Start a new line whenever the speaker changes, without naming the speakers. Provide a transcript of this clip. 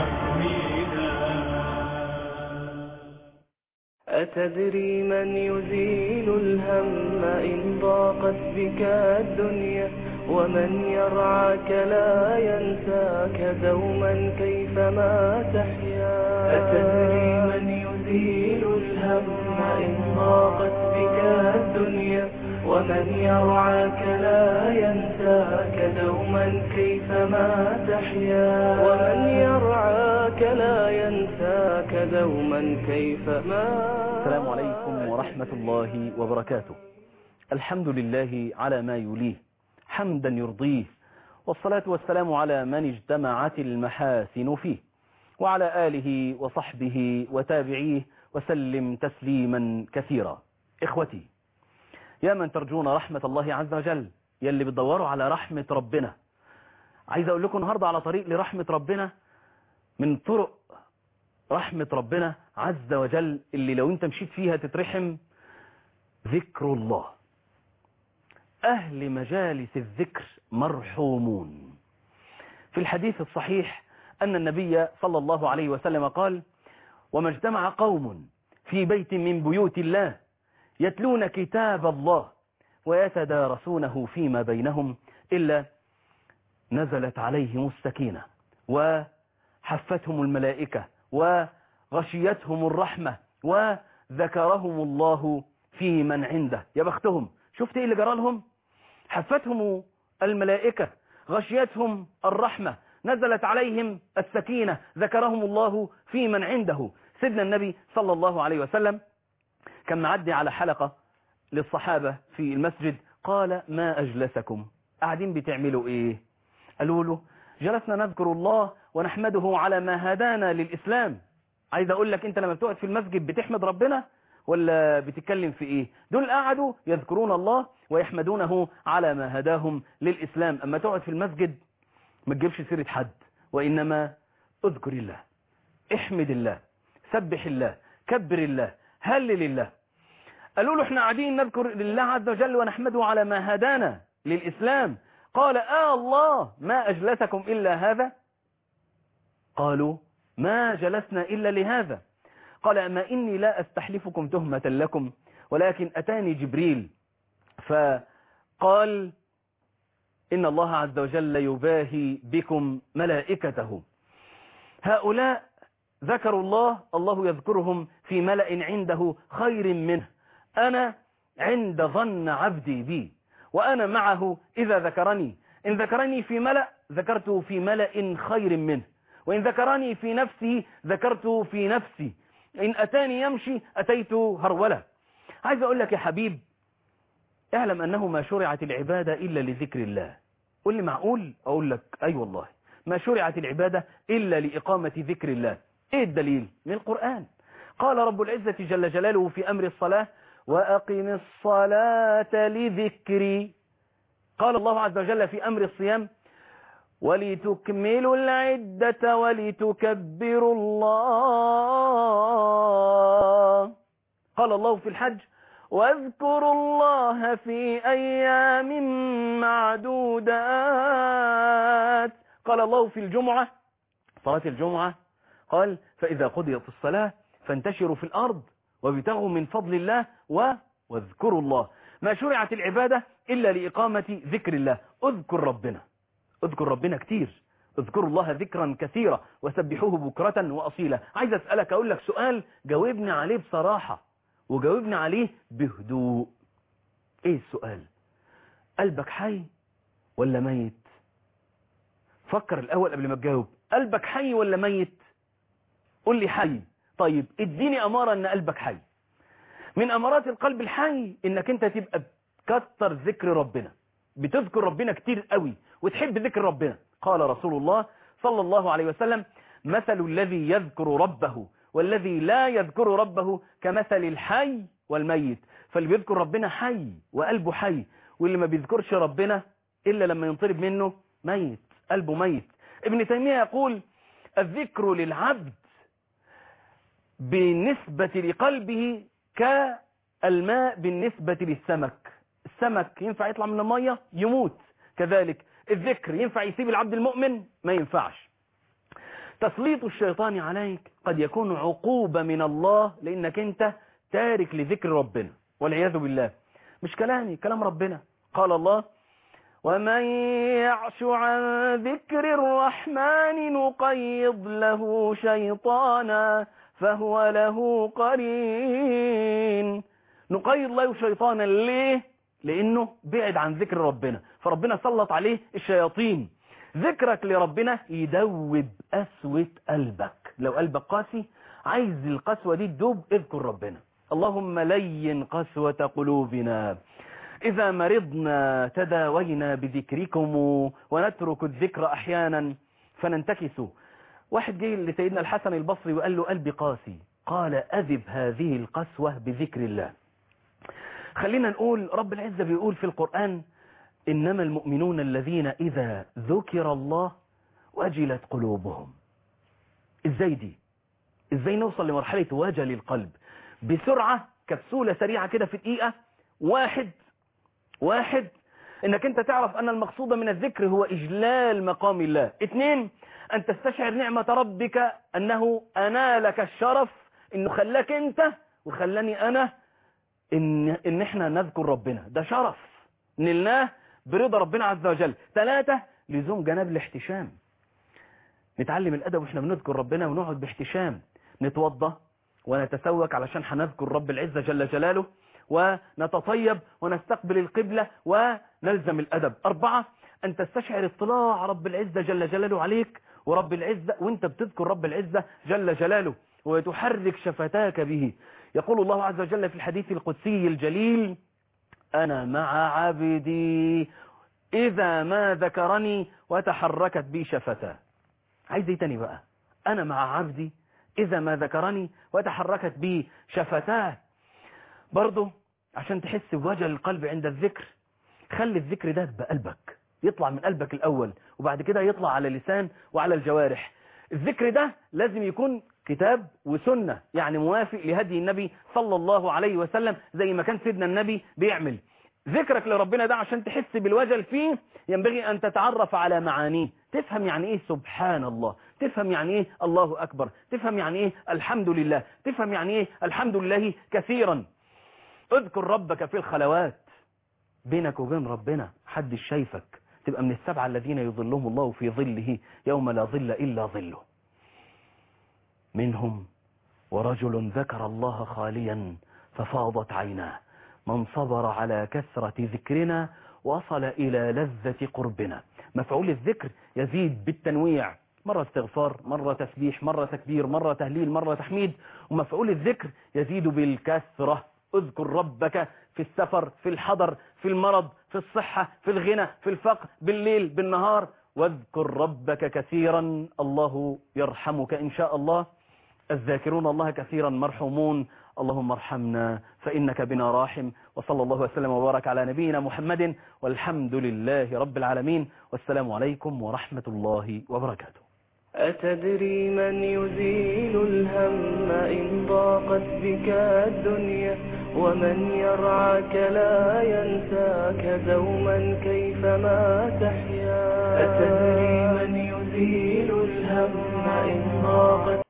أتدري من يزيل الهم إن ضاقت بك الدنيا ومن يرعاك لا ينساك دوما كيفما تحيا أتدري من يزيل الهم إن ضاقت بك الدنيا ومن يرعاك لا ينساك دوما كيفما تحيا ومن يرعاك لا ينساك دوما كيفما
السلام عليكم ورحمة الله وبركاته الحمد لله على ما يليه حمدا يرضيه والصلاة والسلام على من اجتمعت المحاسن فيه وعلى آله وصحبه وتابعيه وسلم تسليما كثيرا إخوتي يا من ترجون رحمة الله عز وجل يا اللي بتدوروا على رحمة ربنا عايز أقول لكم النهاردة على طريق لرحمة ربنا من طرق رحمة ربنا عز وجل اللي لو انت مشيت فيها تترحم ذكر الله أهل مجالس الذكر مرحومون في الحديث الصحيح أن النبي صلى الله عليه وسلم قال وما اجتمع قوم في بيت من بيوت الله يتلون كتاب الله ويتدارسونه فيما بينهم إلا نزلت عليهم السكينة وحفتهم الملائكة وغشيتهم الرحمة وذكرهم الله في من عنده يا بختهم شفت ايه اللي جرى لهم حفتهم الملائكة غشيتهم الرحمة نزلت عليهم السكينة ذكرهم الله في من عنده سيدنا النبي صلى الله عليه وسلم كان معدي على حلقة للصحابة في المسجد قال ما أجلسكم قاعدين بتعملوا ايه قالوا له جلسنا نذكر الله ونحمده على ما هدانا للإسلام عايز أقول لك أنت لما بتقعد في المسجد بتحمد ربنا ولا بتتكلم في إيه دول قعدوا يذكرون الله ويحمدونه على ما هداهم للإسلام أما تقعد في المسجد ما تجيبش سيرة حد وإنما اذكر الله احمد الله سبح الله كبر الله هلل الله قالوا له احنا قاعدين نذكر لله عز وجل ونحمده على ما هدانا للإسلام قال آه الله ما أجلسكم إلا هذا قالوا ما جلسنا إلا لهذا قال أما إني لا أستحلفكم تهمة لكم ولكن أتاني جبريل فقال إن الله عز وجل يباهي بكم ملائكته هؤلاء ذكروا الله الله يذكرهم في ملأ عنده خير منه أنا عند ظن عبدي بي وأنا معه إذا ذكرني إن ذكرني في ملأ ذكرته في ملأ خير منه وإن ذكرني في نفسي ذكرته في نفسي إن أتاني يمشي أتيت هرولة عايز أقول لك يا حبيب اعلم أنه ما شرعت العبادة إلا لذكر الله قل لي معقول أقول لك أي أيوة والله ما شرعت العبادة إلا لإقامة ذكر الله إيه الدليل من القرآن قال رب العزة جل جلاله في أمر الصلاة وأقم الصلاة لذكري قال الله عز وجل في أمر الصيام ولتكملوا العدة ولتكبروا الله قال الله في الحج واذكروا الله في أيام معدودات قال الله في الجمعة صلاة الجمعة قال فإذا قضيت الصلاة فانتشروا في الأرض وابتغوا من فضل الله و... واذكروا الله ما شرعت العبادة إلا لإقامة ذكر الله اذكر ربنا اذكر ربنا كتير اذكروا الله ذكرا كثيرا وسبحوه بكرة وأصيلا عايز أسألك أقول لك سؤال جاوبني عليه بصراحة وجاوبني عليه بهدوء ايه السؤال قلبك حي ولا ميت فكر الأول قبل ما تجاوب قلبك حي ولا ميت قول لي حي طيب اديني أمارة ان قلبك حي من أمارات القلب الحي انك انت تبقى بكتر ذكر ربنا بتذكر ربنا كتير قوي وتحب ذكر ربنا قال رسول الله صلى الله عليه وسلم مثل الذي يذكر ربه والذي لا يذكر ربه كمثل الحي والميت فاللي بيذكر ربنا حي وقلبه حي واللي ما بيذكرش ربنا إلا لما ينطلب منه ميت قلبه ميت ابن تيمية يقول الذكر للعبد بالنسبة لقلبه كالماء بالنسبة للسمك السمك ينفع يطلع من المية يموت كذلك الذكر ينفع يسيب العبد المؤمن ما ينفعش تسليط الشيطان عليك قد يكون عقوبة من الله لأنك أنت تارك لذكر ربنا والعياذ بالله مش كلامي كلام ربنا قال الله ومن يعش عن ذكر الرحمن نقيض له شيطانا فهو له قرين نقيض له شيطانا ليه لانه بعد عن ذكر ربنا فربنا سلط عليه الشياطين ذكرك لربنا يدوب قسوة قلبك لو قلبك قاسي عايز القسوة دي تدوب اذكر ربنا اللهم لين قسوة قلوبنا إذا مرضنا تداوينا بذكركم ونترك الذكر أحيانا فننتكس واحد جاي لسيدنا الحسن البصري وقال له قلبي قاسي قال أذب هذه القسوة بذكر الله خلينا نقول رب العزة بيقول في القرآن إنما المؤمنون الذين إذا ذكر الله وجلت قلوبهم إزاي دي إزاي نوصل لمرحلة وجل القلب بسرعة كبسولة سريعة كده في دقيقة واحد واحد انك انت تعرف ان المقصود من الذكر هو اجلال مقام الله اثنين ان تستشعر نعمة ربك انه انالك الشرف انه خلاك انت وخلاني انا ان, إن احنا نذكر ربنا ده شرف نلناه برضا ربنا عز وجل ثلاثة لزوم جناب الاحتشام نتعلم الادب واحنا بنذكر ربنا ونقعد باحتشام نتوضى ونتسوك علشان هنذكر رب العزة جل جلاله ونتطيب ونستقبل القبلة ونلزم الأدب أربعة أن تستشعر اطلاع رب العزة جل جلاله عليك ورب العزة وانت بتذكر رب العزة جل جلاله وتحرك شفتاك به يقول الله عز وجل في الحديث القدسي الجليل أنا مع عبدي إذا ما ذكرني وتحركت بي شفتاه عايز ايه تاني بقى أنا مع عبدي إذا ما ذكرني وتحركت بي شفتاه برضه عشان تحس بوجل القلب عند الذكر خلي الذكر ده بقلبك يطلع من قلبك الأول وبعد كده يطلع على اللسان وعلى الجوارح الذكر ده لازم يكون كتاب وسنة يعني موافق لهدي النبي صلى الله عليه وسلم زي ما كان سيدنا النبي بيعمل ذكرك لربنا ده عشان تحس بالوجل فيه ينبغي أن تتعرف على معانيه تفهم يعني إيه سبحان الله تفهم يعني إيه الله أكبر تفهم يعني إيه الحمد لله تفهم يعني إيه الحمد لله كثيرا اذكر ربك في الخلوات بينك وبين ربنا حد شايفك تبقى من السبعة الذين يظلهم الله في ظله يوم لا ظل إلا ظله منهم ورجل ذكر الله خاليا ففاضت عيناه من صبر على كثرة ذكرنا وصل إلى لذة قربنا مفعول الذكر يزيد بالتنويع مرة استغفار مرة تسبيح مرة تكبير مرة تهليل مرة تحميد ومفعول الذكر يزيد بالكثرة اذكر ربك في السفر في الحضر في المرض في الصحة في الغنى في الفقر بالليل بالنهار واذكر ربك كثيرا الله يرحمك إن شاء الله الذاكرون الله كثيرا مرحومون اللهم ارحمنا فإنك بنا راحم وصلى الله وسلم وبارك على نبينا محمد والحمد لله رب العالمين والسلام عليكم ورحمة الله وبركاته
أتدري من يزيل الهم إن ضاقت بك الدنيا ومن يرعاك لا ينساك دوما كيفما تحيا أتدري من يزيل الهم إن ضاقت